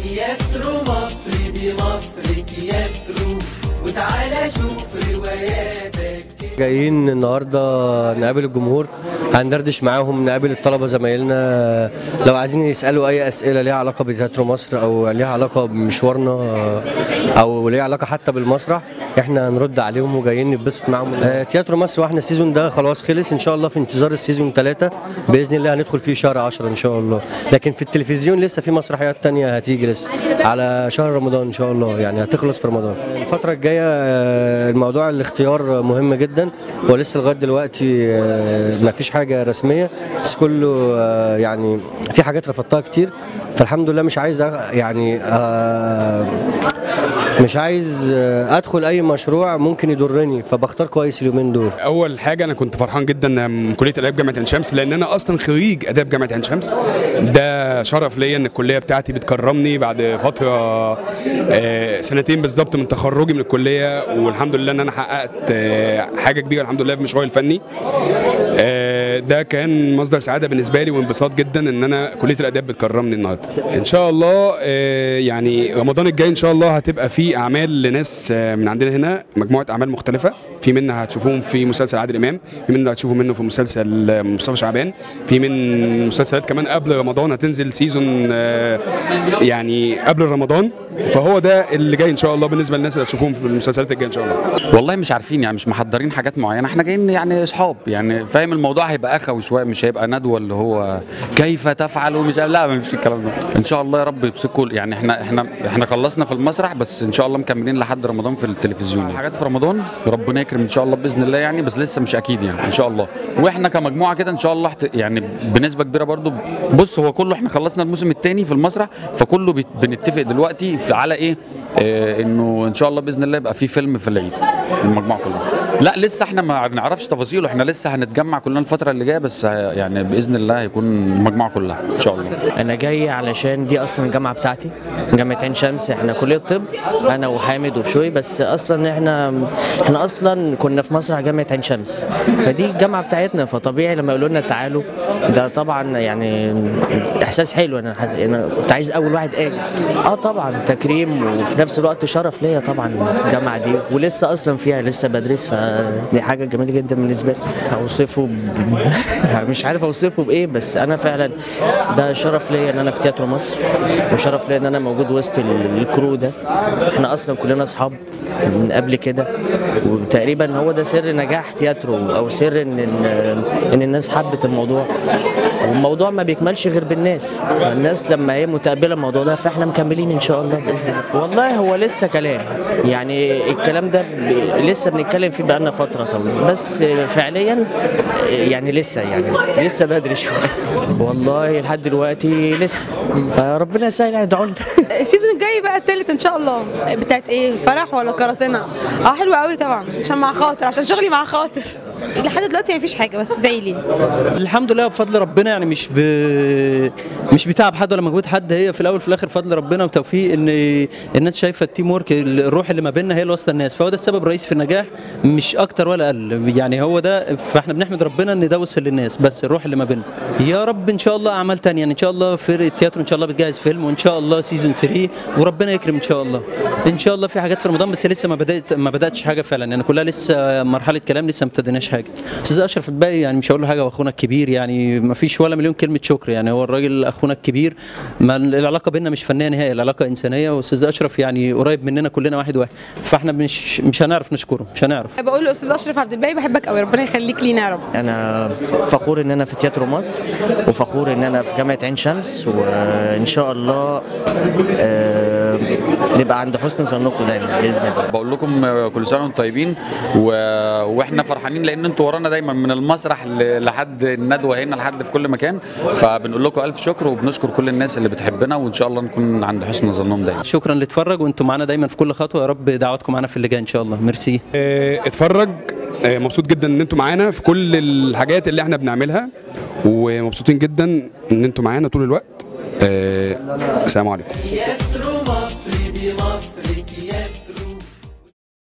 تياترو مصر دي مصر تياترو وتعالى شوف رواياتك جايين النهارده نقابل الجمهور هندردش معاهم نقابل الطلبه زمايلنا لو عايزين يسالوا اي اسئله ليها علاقه بتياترو مصر او ليها علاقه بمشوارنا او ليها علاقه حتى بالمسرح احنا هنرد عليهم وجايين نتبسط معاهم آه، تياترو مصر واحنا السيزون ده خلاص خلص ان شاء الله في انتظار السيزون ثلاثة باذن الله هندخل فيه شهر 10 ان شاء الله لكن في التلفزيون لسه في مسرحيات تانية هتيجي لسه على شهر رمضان ان شاء الله يعني هتخلص في رمضان الفتره الجايه آه، الموضوع الاختيار مهم جدا ولسه لغايه دلوقتي آه، ما فيش حاجه رسميه بس كله آه، يعني في حاجات رفضتها كتير فالحمد لله مش عايز أغ- يعني آه، مش عايز آه، ادخل اي مشروع ممكن يضرني فبختار كويس اليومين دول اول حاجه انا كنت فرحان جدا من كليه اداب جامعه عين شمس لان انا اصلا خريج اداب جامعه عين شمس ده شرف ليا ان الكليه بتاعتي بتكرمني بعد فتره آه، سنتين بالظبط من تخرجي من الكليه والحمد لله ان انا حققت آه، حاجه كبيره الحمد لله في مشروعي الفني آه، ده كان مصدر سعاده بالنسبه لي وانبساط جدا ان انا كليه الاداب بتكرمني النهارده ان شاء الله آه، يعني رمضان الجاي ان شاء الله هتبقى في اعمال لناس آه، من عندنا هنا مجموعه اعمال مختلفه في منها هتشوفوهم في مسلسل عادل امام في منها هتشوفوا منه في مسلسل آه، مصطفى شعبان في من مسلسلات كمان قبل رمضان هتنزل سيزون آه، يعني قبل رمضان فهو ده اللي جاي ان شاء الله بالنسبه للناس اللي هتشوفوهم في المسلسلات الجايه ان شاء الله والله مش عارفين يعني مش محضرين حاجات معينه احنا جايين يعني اصحاب يعني فاهم الموضوع هيبقى اخوي شويه مش هيبقى ندوه اللي هو كيف تفعل ومش لا ما فيش الكلام ده ان شاء الله يا رب يمسكوا يعني احنا احنا احنا خلصنا في المسرح بس ان شاء الله مكملين لحد رمضان في التلفزيون يعني. حاجات في رمضان ربنا يكرم ان شاء الله باذن الله يعني بس لسه مش اكيد يعني ان شاء الله واحنا كمجموعه كده ان شاء الله حت- يعني بنسبه كبيره برضو بص هو كله احنا خلصنا الموسم الثاني في المسرح فكله بيت- بنتفق دلوقتي في على ايه اه انه ان شاء الله باذن الله يبقى في فيلم في العيد المجموعه كلها لا لسه احنا ما نعرفش تفاصيله احنا لسه هنتجمع كلنا الفتره اللي جايه بس ه- يعني باذن الله هيكون المجموعه كلها ان شاء الله انا جاي علشان دي اصلا الجامعه بتاعتي جامعه عين شمس احنا كليه طب انا وحامد وبشوي بس اصلا احنا احنا اصلا كنا في مسرح جامعه عين شمس فدي الجامعه بتاعتنا فطبيعي لما يقولوا لنا تعالوا ده طبعا يعني احساس حلو انا حس- انا كنت عايز اول واحد اجي اه طبعا تكريم وفي نفس الوقت شرف ليا طبعا في الجامعه دي ولسه اصلا فيها لسه بدرس فدي حاجه جميله جدا بالنسبه لي اوصفه ب... مش عارف اوصفه بايه بس انا فعلا ده شرف ليا ان انا في تياترو مصر وشرف ليا ان انا موجود وسط ال- الكرو ده احنا اصلا كلنا اصحاب من قبل كده وتقريبا هو ده سر نجاح تياترو او سر ان ال- ان الناس حبت الموضوع والموضوع ما بيكملش غير بالناس فالناس لما هي متقبله الموضوع ده فاحنا مكملين ان شاء الله باذن الله والله هو لسه كلام يعني الكلام ده ب... لسه بنتكلم فيه بقالنا فتره طويله بس فعليا يعني لسه يعني لسه بدري شويه والله لحد دلوقتي لسه فربنا يسهل يعني ادعوا لنا السيزون الجاي بقى التالت ان شاء الله بتاعت ايه فرح ولا قراصنه اه حلو قوي طبعا عشان مع خاطر عشان شغلي مع خاطر لحد دلوقتي مفيش حاجه بس ادعي لي الحمد لله بفضل ربنا يعني مش ب... مش بتعب حد ولا مجهود حد هي في الاول وفي الاخر فضل ربنا وتوفيق ان الناس شايفه التيم ورك الروح اللي ما بيننا هي اللي واصله الناس فهو ده السبب الرئيسي في النجاح مش اكتر ولا اقل يعني هو ده فاحنا بنحمد ربنا ان ده وصل للناس بس الروح اللي ما بيننا يا رب ان شاء الله اعمال تانية يعني ان شاء الله فرقه تياترو ان شاء الله بتجهز فيلم وان شاء الله سيزون 3 وربنا يكرم ان شاء الله ان شاء الله في حاجات في رمضان بس لسه ما بدات ما بداتش حاجه فعلا يعني كلها لسه مرحله كلام لسه ما ابتديناش حاجه استاذ اشرف الباقي يعني مش هقول له حاجه واخونا الكبير يعني ما فيش ولا مليون كلمه شكر يعني هو الراجل اخونا الكبير ما العلاقه بيننا مش فنيه نهائي العلاقه انسانيه واستاذ اشرف يعني قريب مننا كلنا واحد واحد فاحنا مش مش هنعرف نشكره مش هنعرف بقول له استاذ اشرف عبد الباقي بحبك قوي ربنا يخليك لينا يا رب انا فخور ان انا في تياترو مصر وفخور ان انا في جامعه عين شمس وان شاء الله آه، نبقى عند حسن ظنكم دايما باذن الله بقول لكم آه، كل سنه وانتم طيبين و... واحنا فرحانين لان انتوا ورانا دايما من المسرح ل- لحد الندوه هنا لحد في كل مكان فبنقول لكم الف شكر وبنشكر كل الناس اللي بتحبنا وان شاء الله نكون عند حسن ظنهم دايما شكرا اللي اتفرج وانتم معانا دايما في كل خطوه يا رب دعواتكم معانا في اللي جاي ان شاء الله ميرسي آه، اتفرج آه، مبسوط جدا ان انتوا معانا في كل الحاجات اللي احنا بنعملها ومبسوطين جدا ان انتوا معانا طول الوقت آه، السلام عليكم تياترو